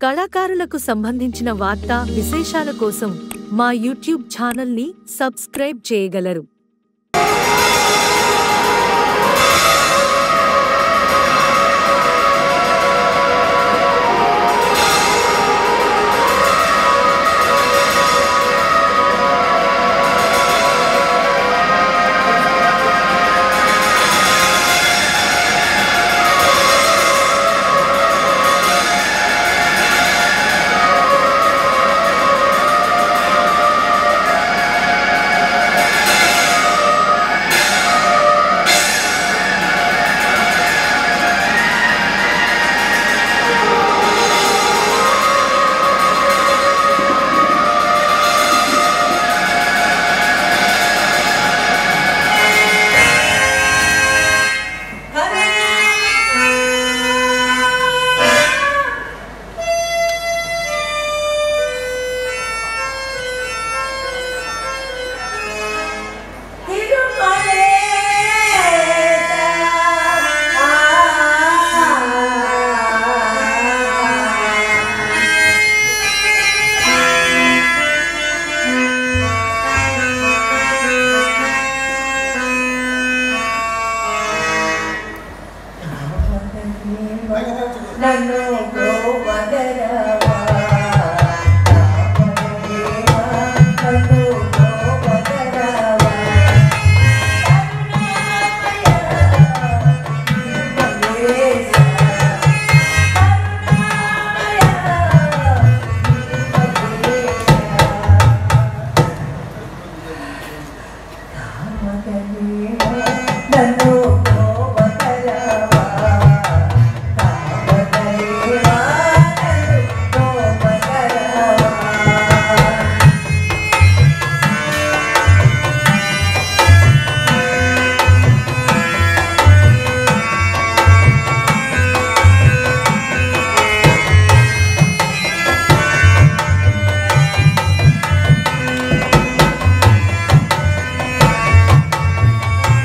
కళాకారులకు సంబంధించిన వార్తా విశేషాల కోసం మా యూట్యూబ్ ఛానల్ని సబ్స్క్రైబ్ చేయగలరు నన్ను గోవదరవా నన్ను గోవదరవా నన్ను గోవదరవా కావదరేవా నన్ను గోవదరవా ఆ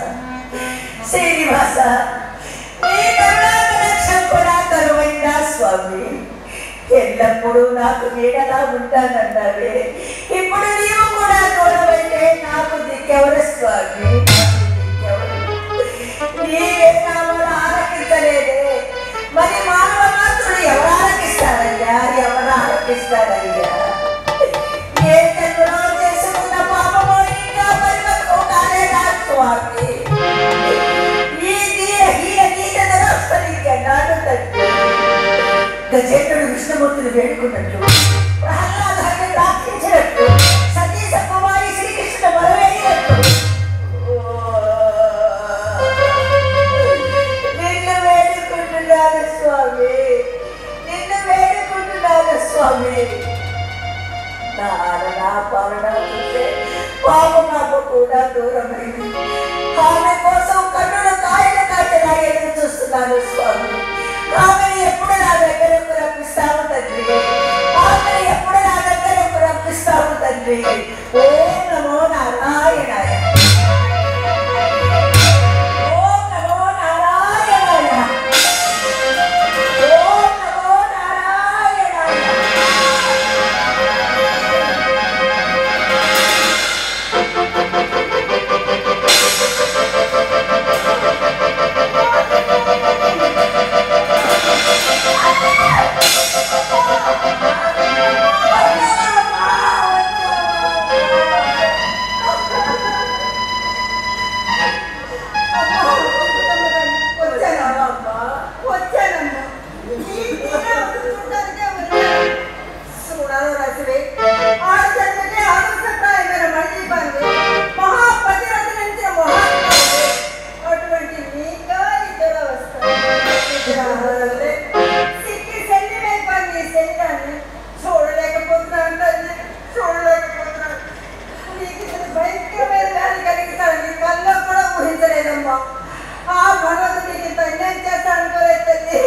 శ్రీనివాస నీ కరుణాకటాక్షం కూడా కరువైందా స్వామి ఎల్లప్పుడూ నాకు నీడలా ఉంటానన్నావే ఇప్పుడు నీవు కూడా దూరమైతే నాకు దిక్కెవరు స్వామి దిక్కెవరు? నీవే నామను ఆలకించలేదే మరి మానవ మాత్రుడు ఎవరు ఆలకిస్తారయ్యా ఎవరు ఆలకిస్తారయ్యా ఏ జన్మలో చేసుకున్న పాపమో ఇంకా పరిమళమో కాలేదా స్వామి ఈ దీన హీన గీత నరస్వరీకెన్నాడు తండ్రి గజేంద్రుడు విష్ణుమూర్తిని వేడుకున్నట్లు ప్రహ్లాదాన్ని ప్రార్థించినట్లు సతీ సత్యమాయి శ్రీకృష్ణ మరవేయినట్లు నిన్ను వేడుకుంటున్నాను స్వామి నిన్ను వేడుకుంటున్నాను స్వామి నా ఆలన పాలన చూసే పాపమాప కూడా దూరమైంది ఆమె కోసం కన్నుల కాయలు కాచలా ఎదురు చూస్తున్నాను స్వామి ఆమెను ఎప్పుడు నా దగ్గరకు రప్పిస్తావు తండ్రి ఆమెను ఎప్పుడు నా దగ్గరకు రప్పిస్తావు తండ్రి ఓం నమో నారాయణాయ ఓం నమో నారాయణాయ ఓం నమో నారాయణాయ చూడలేకపోతున్నాను తల్లి చూడలేకపోతున్నాను నీకు ఇంత భయంకరమైన వ్యాధి కలిగిస్తానని కల్లో కూడా ఊహించలేదమ్మా ఆ భగవంతుడు నీకు ఇంత అన్యాయం చేస్తాడనుకోలేదు తల్లి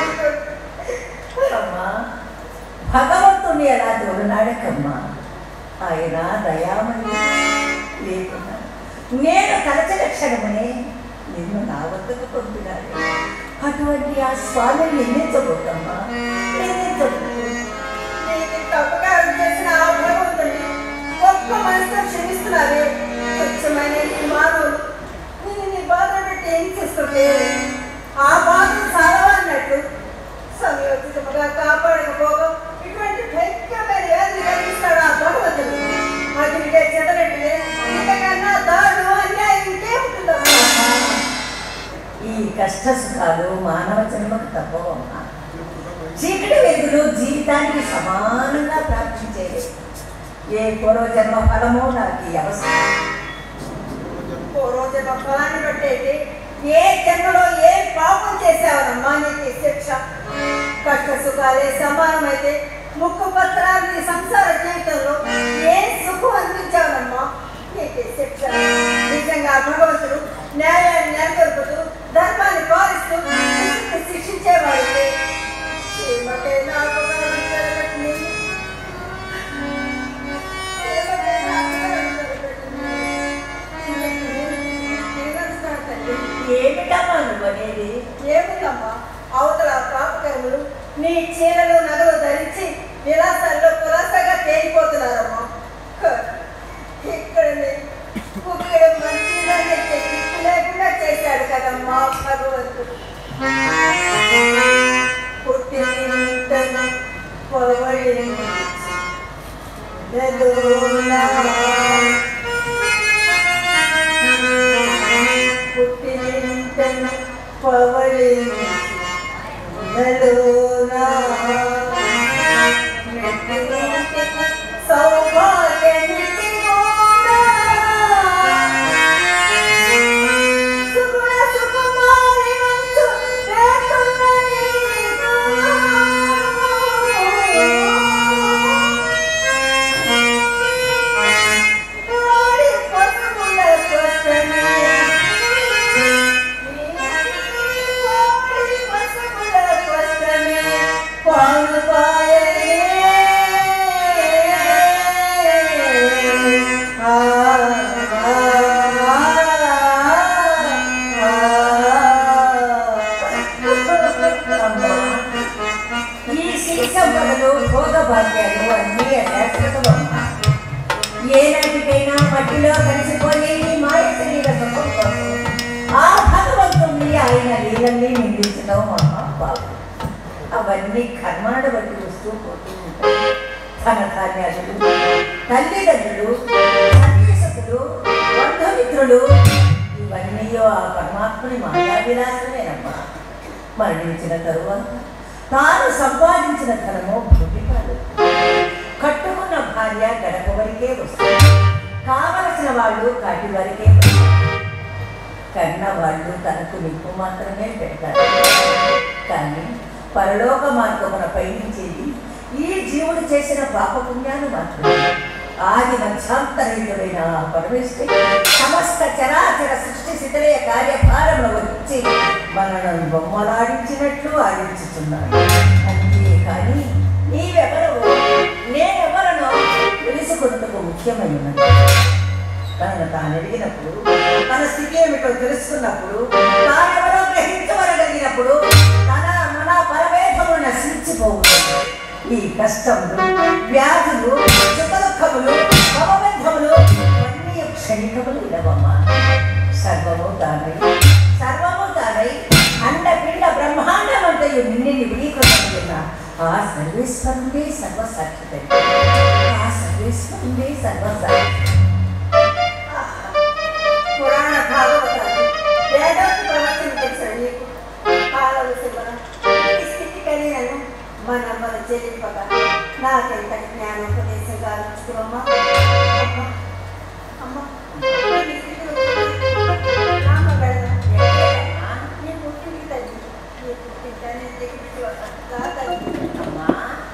అమ్మా భగవంతుని ఎలా దూరనాడకమ్మా ఆయన దయామణి లేకున్నా నేను తలచిన క్షణమునే నిన్ను నా వద్దకు పంపినాడు అటువంటి ఆ స్వామిని నిందించబోతమ్మా నిందించబోతు నీకు ఇంత అపకారం చేసిన ఆ భగవంతుడిని గొప్ప మనసుతో క్షమిస్తున్నావే స్వచ్ఛమైన ఈ మానవులు నేను నీ బాధ పెట్టి ఏం చేస్తుంటే ఆ బాధను సారవన్నట్టు సమయోచితముగా కాపాడకపోగా ఇటువంటి భయంకరమైన వ్యాధి కలిగిస్తాడు ఆ భగవంతుడు అతనికే చెదరట్లే ఇంతకన్నా దాడు అన్యాయం ఇంకేముంటుందమ్మా ఈ కష్ట సుఖాలు మానవ జన్మకు తప్పవమ్మా చీకటి వెలుగులు జీవితానికి సమానంగా ప్రార్థించేది ఏ పూర్వజన్మ ఫలమో నాకు ఈ అవసరం పూర్వజన్మ ఫలాన్ని బట్టేది ఏ జన్మలో ఏ పాపం చేసావనమ్మా నీకు ఈ శిక్ష కష్ట సుఖాలే సమానమైతే ముక్కు పత్రాలు నీ సంసార జీవితంలో ఏ సుఖం అందించావనమ్మా నీకు ఈ శిక్ష నిజంగా భగవంతుడు న్యాయాన్ని నెలకొల్పుతూ ధర్మాన్ని పాలిస్తూ దుష్టుని శిక్షించేవాడికి శ్రీమతే నాకు కరుణ జరగట్ని. శ్రీమతే నాకు కరుణ జరగట్ని. ఏమిటమ్మా నువ్వు అనేది ఏముందమ్మా అవతల పాపకర్ములు నీ చీరలు నగలు ధరించి విలాసాల్లో కులాసగా తేలిపోతున్నారమ్మా హ, ఇక్కడ కుక్కడ మంచిగా లేకుండా చేశాడు కదమ్మా భగవంతుడు పుట్టిన పొలవడి పుట్టిన పవళి నలునా సౌభాగ్యనిధి కూడా సుగుణ సుకుమారి మంచు లేకున్న నీకు వాడి పసుపుల కోసమే వాడి పసుపుల కోసమే పాలు పాయలే నిందించడం మహాపాపం అవన్నీ కర్మను బట్టి వస్తూ పోతూ ఉంటాయి ధన ధాన్యాలు తల్లిదండ్రులు సన్యాసకులు బంధుమిత్రులు ఇవన్నీ ఆ పరమాత్ముని మాయావిలాసమేనమ్మా మరణించిన తరువాత తాను సంపాదించిన ధనము భూమి కాదు కట్టుకున్న భార్య గడప వరకే వస్తుంది కావలసిన వాళ్ళు కాటి వరకే వస్తారు కన్న వాళ్ళు తనకు నిప్పు మాత్రమే పెడతారు కానీ పరలోక మార్గమున పయనించేది ఈ జీవుడు చేసిన పాపపుణ్యాలు మాత్రమే ఆది మధ్యాంతరహితుడైన ఆ పరమేశ్వరి సమస్త చరాచర సృష్టి శిథిలయ కార్యభారంలో వచ్చి మనలను బొమ్మలాడించినట్లు ఆడించుతున్నాడు అంతే కానీ నీవెవరో నేనెవరనో తెలుసుకున్నకు ముఖ్యమైనది తనను తాను ఎదిగినప్పుడు తన స్థితి ఏమిటో తెలుసుకున్నప్పుడు తానెవరో గ్రహించబడగలిగినప్పుడు తన మన పరవేధము నశించిపోతుంది ఈ కష్టములు వ్యాధులు సుఖ దుఃఖములు భవబంధములు ఇవన్నీ క్షణికములు ఇలవమ్మా సర్వము తానై సర్వము తానై అండపిండ బ్రహ్మాండమంతయు నిన్ను విడీకృతున్న ఆ సర్వేశ్వరుడే సర్వసాక్షిత ఆ సర్వేశ్వరుడే సర్వసాక్షి పురాణ భాగవతాలు వేదాంత ప్రవచనం తెలిసిన నీకు కాలవు శివరం ఈ స్థితి కలిగినను మన మన చెల్లింపక నాకెంత జ్ఞానోపదేశం గావించుకురమ్మా అమ్మా అమ్మా ఈ స్థితిలో రామ వెళదాం. నీ పుట్టింటి తల్లి నీ పుట్టింటి తల్లి దగ్గరికి వస్తా తల్లి అమ్మా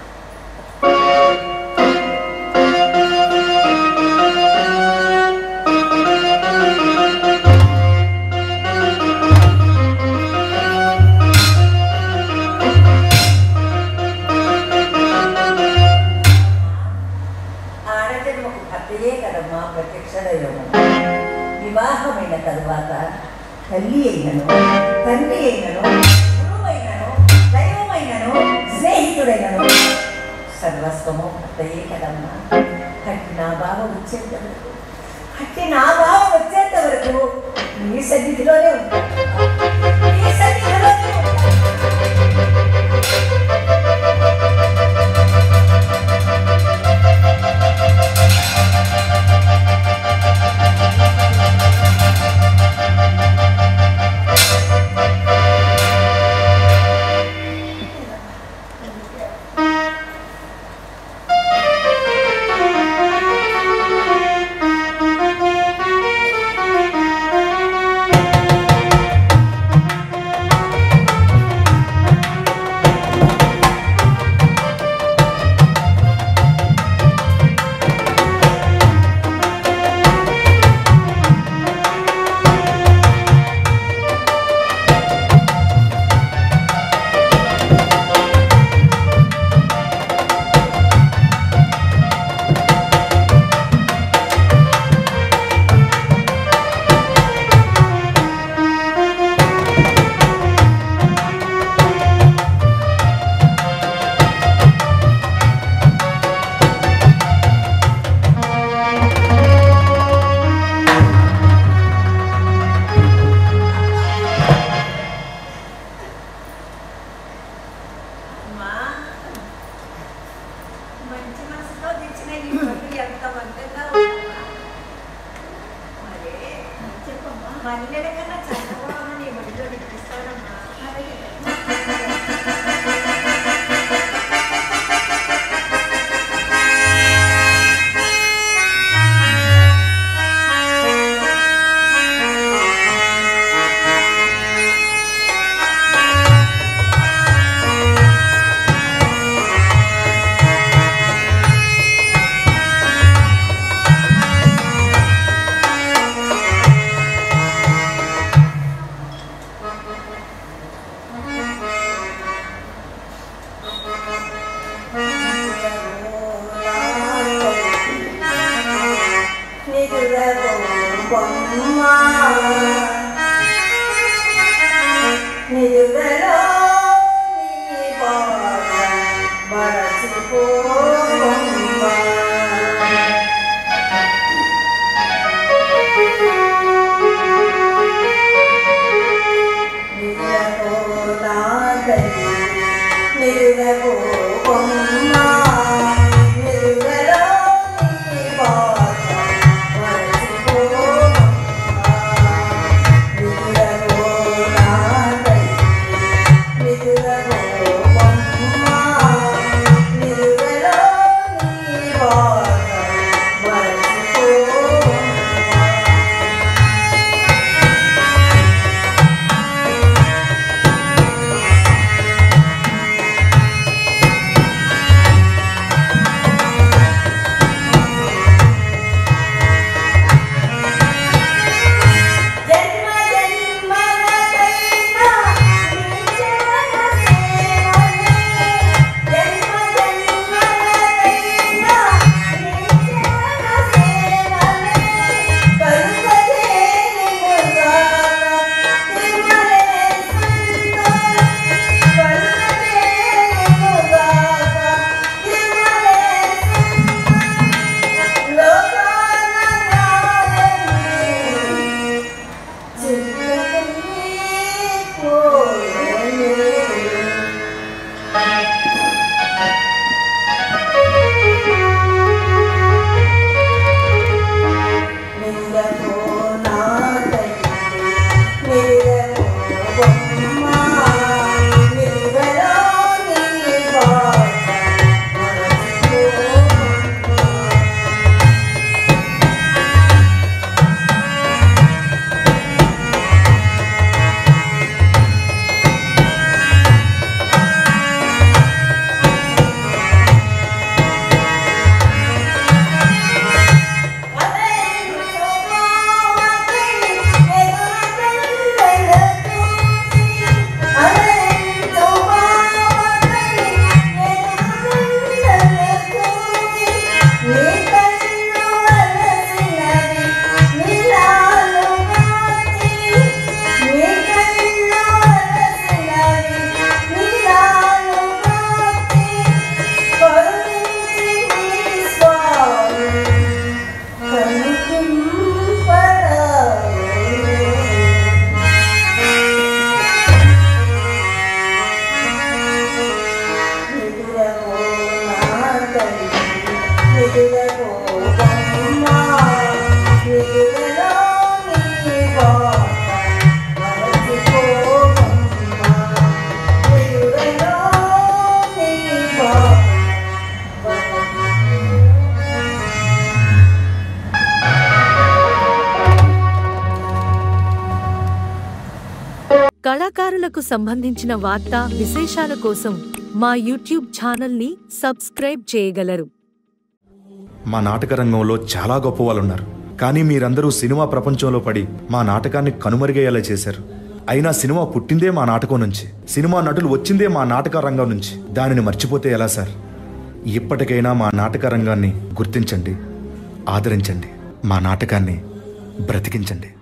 ఆడజన్మకు భర్తయే కదమ్మా ప్రత్యక్ష దైవము వివాహమైన తరువాత తల్లి అయినను తండ్రి అయినను గురువైనను దైవమైనను స్నేహితుడైనను సర్వస్వము భర్తయే కదమ్మా అట్టి నా బావ వచ్చేంత వరకు అట్టి నా బావ వచ్చేంత వరకు నీ సన్నిధిలోనే ఉంటాను నీ సన్నిధిలోనే ఉంటాను అమ్మా మంచి మనసుతో తెచ్చిన ఈ పట్టు ఎంత మందంగా ఉందమ్మా మరే చెప్పమ్మా మల్లెల కన్నా చల్లగా ఉన్న నీ ఒడిలో వినిపిస్తానమ్మా ఆ కళాకారులకు సంబంధించిన వార్తా విశేషాల కోసం మా యూట్యూబ్ ఛానల్ని సబ్స్క్రైబ్ చేయగలరు మా నాటక రంగంలో చాలా గొప్ప వాళ్ళు ఉన్నారు కానీ మీరందరూ సినిమా ప్రపంచంలో పడి మా నాటకాన్ని కనుమరుగయ్యేలా చేశారు అయినా సినిమా పుట్టిందే మా నాటకం నుంచి సినిమా నటులు వచ్చిందే మా నాటక రంగం నుంచి దానిని మర్చిపోతే ఎలా సార్ ఇప్పటికైనా మా నాటక రంగాన్ని గుర్తించండి ఆదరించండి మా నాటకాన్ని బ్రతికించండి